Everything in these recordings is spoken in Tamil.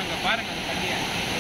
அங்கே பாருங்க அந்த தண்ணியை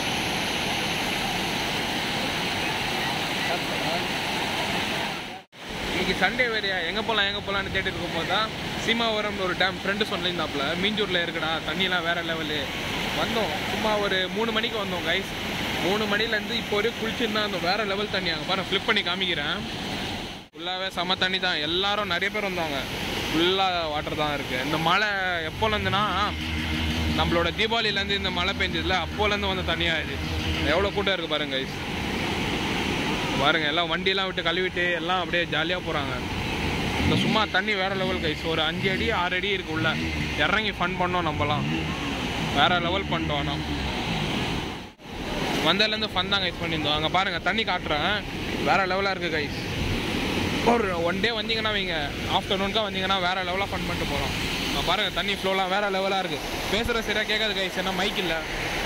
இன்னைக்கு சண்டே வேறையா எங்கே போகலாம் எங்கே போகலான்னு தேடிட்டு இருக்கும்போது தான் சீமாவரம்னு ஒரு டேம் ஃப்ரெண்டு சொல்லியிருந்தாப்புல மீஞ்சூரில் இருக்குடா தண்ணியெல்லாம் வேற லெவலு வந்தோம் சும்மா ஒரு மூணு மணிக்கு வந்தோம் கைஸ் மூணு மணிலேருந்து இப்போ வரையும் குளிச்சுருந்தா அந்த வேற லெவல் தண்ணி அங்கே பாருங்க ஃப்ளிப் பண்ணி காமிக்கிறேன் ஃபுல்லாகவே செம தண்ணி தான் எல்லாரும் நிறைய பேர் வந்தாங்க ஃபுல்லாக வாட்டர் தான் இருக்குது இந்த மழை எப்போலேருந்துன்னா நம்மளோட தீபாவளியிலேருந்து இந்த மழை பெஞ்சதுல அப்போலேருந்து வந்த தண்ணியாக இது எவ்வளோ கூட்டம் இருக்குது பாருங்க கைஸ் பாருங்க எல்லாம் வண்டியெல்லாம் விட்டு கழுவிட்டு எல்லாம் அப்படியே ஜாலியாக போகிறாங்க இந்த சும்மா தண்ணி வேற லெவல் கைஸ் ஒரு அஞ்சு அடி ஆறு அடி இருக்கு உள்ள இறங்கி ஃபன் பண்ணோம் நம்மலாம் வேற லெவல் பண்ணிட்டோம் ஆனால் வந்ததுலேருந்து ஃபன் தான் கைஸ் பண்ணியிருந்தோம் அங்கே பாருங்க தண்ணி காட்டுறேன் வேற லெவலாக இருக்குது கைஸ் ஒரு ஒன் டே வந்தீங்கன்னா வைங்க ஆஃப்டர்நூனுக்காக வந்தீங்கன்னா வேற லெவலாக ஃபன் பண்ணிட்டு போகலாம் அங்கே பாருங்க தண்ணி ஃப்ளோலாம் வேற லெவலாக இருக்குது பேசுகிற சரியாக கேட்காது கைஸ் ஏன்னா மைக் இல்லை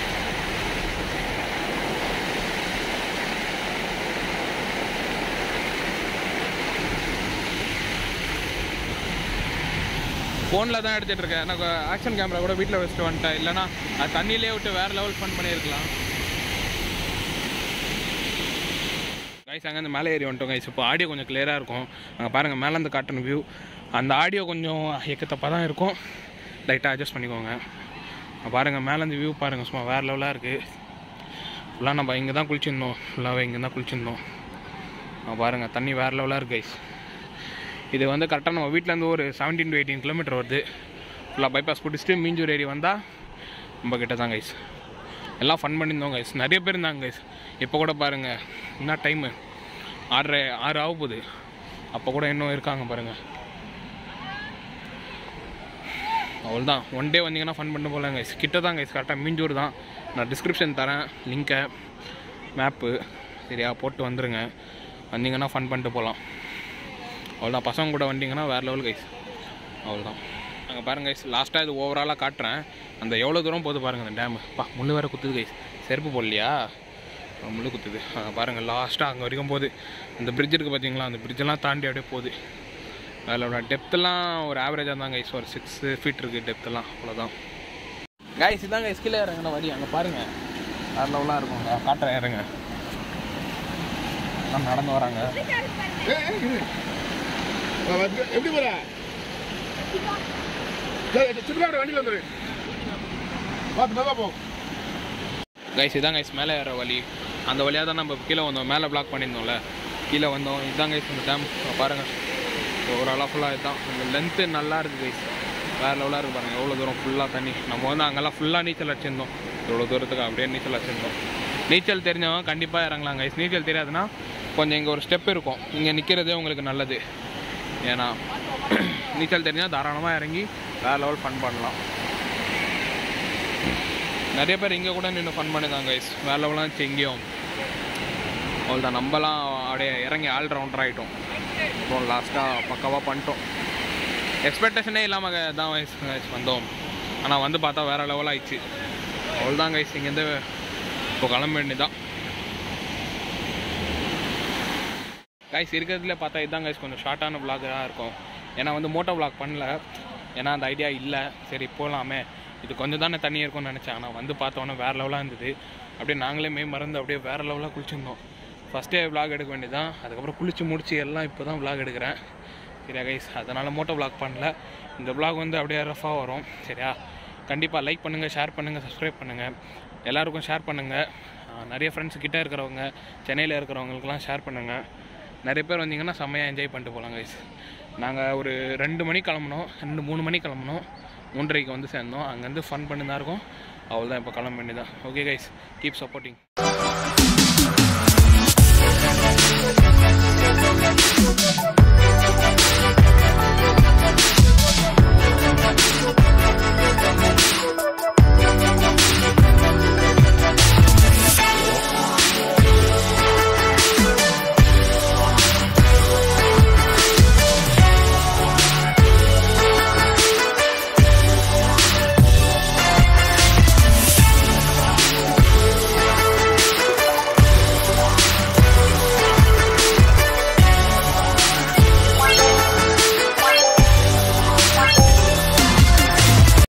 ஃபோனில் தான் எடுத்துகிட்டு இருக்கேன் எனக்கு ஆக்ஷன் கேமரா கூட வீட்டில் வச்சுட்டு வந்துட்டேன் இல்லைனா அது தண்ணியிலே விட்டு வேறு லெவல் ஃபன் பண்ணியிருக்கலாம் கைஸ் அங்கே அந்த மேலே ஏறி வந்துட்டோம் கைஸ் இப்போ ஆடியோ கொஞ்சம் கிளியராக இருக்கும் அங்கே பாருங்கள் மேலேருந்து காட்டின வியூ அந்த ஆடியோ கொஞ்சம் எக்கத்தப்பாக தான் இருக்கும் லைட்டாக அட்ஜஸ்ட் பண்ணிக்கோங்க அங்க பாருங்கள் மேலேருந்து வியூ பாருங்கள் சும்மா வேறு லெவலாக இருக்குது ஃபுல்லாக நம்ம இங்கே தான் குளிச்சிருந்தோம் ஃபுல்லாகவே இங்கே தான் குளிச்சிருந்தோம் அங்க பாருங்கள் தண்ணி வேறு லெவலாக இருக்குது கைஸ் இது வந்து கரெக்டாக நம்ம வீட்டிலேருந்து ஒரு செவன்டீன் டு எயிட்டீன் கிலோமீட்டர் வருது ஃபுல்லாக பைபாஸ் பிடிச்சிட்டு மீஞ்சூர் ஏரி வந்தால் நம்ம கிட்ட தான் கைஸ் எல்லாம் ஃபன் பண்ணியிருந்தோம் கைஸ் நிறைய பேர் இருந்தாங்க கைஸ் இப்போ கூட பாருங்கள் என்ன டைமு ஆறரை ஆறு ஆக போகுது அப்போ கூட இன்னும் இருக்காங்க பாருங்கள் அவ்வளோதான் ஒன் டே வந்தீங்கன்னா ஃபன் பண்ண போகலாம் கைஸ் கிட்ட தான் கைஸ் கரெக்டாக மீஞ்சூர் தான் நான் டிஸ்கிரிப்ஷன் தரேன் லிங்க்கை மேப்பு சரியா போட்டு வந்துருங்க வந்தீங்கன்னா ஃபன் பண்ணிட்டு போகலாம் அவ்வளோதான் பசங்க கூட வந்தீங்கன்னா வேறு லெவல் கைஸ் அவ்வளோதான் அங்கே பாருங்க கைஸ் லாஸ்ட்டாக இது ஓவராலாக காட்டுறேன் அந்த எவ்வளோ தூரம் போகுது பாருங்கள் அந்த டேமு பா முள்ளு வேறு குத்துது கைஸ் செருப்பு போடலையா அஹ் முள்ளு குத்துது அங்கே பாருங்கள் லாஸ்ட்டாக அங்கே வரைக்கும் போகுது இந்த பிரிட்ஜ் இருக்குது பார்த்தீங்களா அந்த பிரிட்ஜெல்லாம் தாண்டி அப்படியே போகுது அதில் டெப்த்தெல்லாம் ஒரு ஆவரேஜாக தான் கைஸ் ஒரு சிக்ஸ் ஃபீட் இருக்குது டெப்த்தெல்லாம் அவ்வளோதான் கைஸ் இதான் கைஸ் கீழே இறங்கின வழி அங்கே பாருங்கள் வேறு லெவலாக இருக்கும் அங்க காட்டுறேன் இறங்க எல்லாம் நடந்து வராங்க எப்படி போற சுற்றுலாட வண்டியில் வந்துரு பார்த்து நல்லா போ கைஸ் இதான் கைஸ் மேலே ஏற வழி அந்த வழியாக தான் நம்ம கீழே வந்தோம் மேலே பிளாக் பண்ணியிருந்தோம்ல கீழே வந்தோம் இதுதான் கைஸ் இந்த டேம் பாருங்கள் ஒரு அளவு ஃபுல்லாக இதுதான் இந்த லென்த்து நல்லா இருக்குது கைஸ் வேறு லெவலாக இருக்குது பாருங்கள் எவ்வளோ தூரம் ஃபுல்லாக தண்ணி நம்ம வந்து அங்கெல்லாம் ஃபுல்லாக நீச்சல் அடிச்சிருந்தோம் இவ்வளோ தூரத்துக்கு அப்படியே நீச்சல் அடிச்சிருந்தோம் நீச்சல் தெரிஞ்சவங்க கண்டிப்பாக இறங்கலாம் கைஸ் நீச்சல் தெரியாதுன்னா கொஞ்சம் இங்கே ஒரு ஸ்டெப் இருக்கும் இங்கே நிற்கிறதே உங்களுக்கு நல்லது ஏன்னா நீச்சல் தெரிஞ்சால் தாராளமாக இறங்கி வேறு லெவல் ஃபன் பண்ணலாம் நிறைய பேர் இங்கே கூட நின்று ஃபன் பண்ணுதாங்க கைஸ் வேறு லெவலாக இருந்துச்சு இங்கேயும் அவ்வளோதான் நம்மலாம் அப்படியே இறங்கி ஆல் ரவுண்டர் ஆகிட்டோம் அப்புறம் லாஸ்ட்டாக பக்காவாக பண்ணிட்டோம் எக்ஸ்பெக்டேஷனே இல்லாமல் தான் கைஸ் கைஸ் வந்தோம் ஆனால் வந்து பார்த்தா வேறு லெவல் ஆயிடுச்சு அவ்வளோதான் கைஸ் இங்கேருந்து இப்போ கிளம்ப வேண்டியதான் கைஸ் இருக்கிறதுல பார்த்தா இதுதான் கைஸ் கொஞ்சம் ஷார்ட்டான vlog-ஆ இருக்கும் ஏன்னா வந்து மோட்டோ vlog பண்ணல ஏன்னா அந்த ஐடியா இல்லை சரி போகலாமே இது கொஞ்சம் தானே தண்ணி இருக்கும்னு நினச்சேன் ஆனால் வந்து பார்த்தோன்னே வேறு லெவலாக இருந்தது அப்படியே நாங்களே மே மறந்து அப்படியே வேறு லெவலாக குளிச்சிருந்தோம் ஃபஸ்ட்டே vlog எடுக்க வேண்டியதான் அதுக்கப்புறம் குளிச்சு முடிச்சு எல்லாம் இப்போ தான் vlog எடுக்கிறேன் சரியா கைஸ் அதனால் மோட்டோ vlog பண்ணல இந்த vlog வந்து அப்படியே ரஃபாக வரும் சரியா கண்டிப்பாக லைக் பண்ணுங்கள் ஷேர் பண்ணுங்கள் சப்ஸ்கிரைப் பண்ணுங்கள் எல்லாருக்கும் ஷேர் பண்ணுங்கள் நிறைய ஃப்ரெண்ட்ஸ் கிட்டே இருக்கிறவங்க சென்னையில் இருக்கிறவங்களுக்குலாம் ஷேர் பண்ணுங்கள் நிறைய பேர் வந்தீங்கன்னா செம்மையாக என்ஜாய் பண்ணிட்டு போகலாம் கைஸ் நாங்கள் ஒரு ரெண்டு மணி கிளம்புனோம் ரெண்டு மூணு மணி கிளம்புனோம் மூன்றரைக்கு வந்து சேர்ந்தோம் அங்கேருந்து ஃபன் பண்ணி தான் இருக்கும் அவ்வளோதான் இப்போ கிளம்ப வேண்டியதான் okay guys keep supporting Thank you.